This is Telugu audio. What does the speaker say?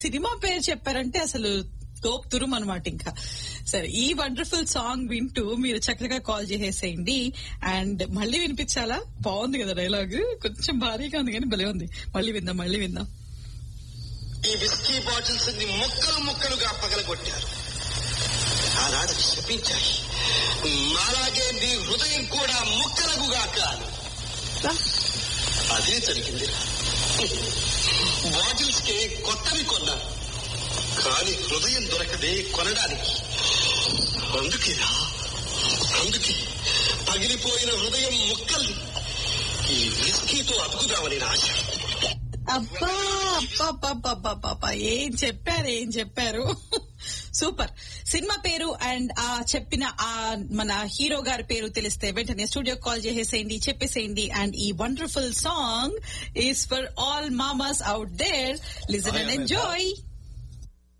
సినిమా పేరు చెప్పారంటే అసలు తోపు తురుం అనమాట ఇంకా సరే ఈ వండర్ఫుల్ సాంగ్ వింటూ మీరు చక్కగా కాల్ చేసేసేయండి అండ్ మళ్ళీ వినిపించాలా బాగుంది కదా డైలాగ్ కొంచెం భారీగా ఉంది కానీ భలే ఉంది మళ్ళీ విందాం మళ్ళీ విందాం ఈ విస్కీ బాటిల్స్ ని ముక్కలు ముక్కలుగా పగలగొట్టారు ఆనాడు శపించాయి నాలాగే నీ హృదయం కూడా ముక్కలగుగా కాదు అదే జరిగింది బాటిల్స్ కి కొత్తవి కొన్నాను కానీ హృదయం దొరకదే కొనడానికి అందుకేనా అందుకే పగిలిపోయిన హృదయం ముక్కల్ని ఈ విస్కీతో అతుకుదామని నా ఆశ అబ్బా అబ్బా అబ్బా అబ్బా అబ్బా ఏం చెప్పారు ఏం చెప్పారు సూపర్ సినిమా పేరు అండ్ ఆ చెప్పిన ఆ మన హీరో గారి పేరు తెలిస్తే వెంటనే స్టూడియో కాల్ చేసేసేయండి చెప్పేసేయండి అండ్ ఈ wonderful song is for all mamas out there listen and enjoy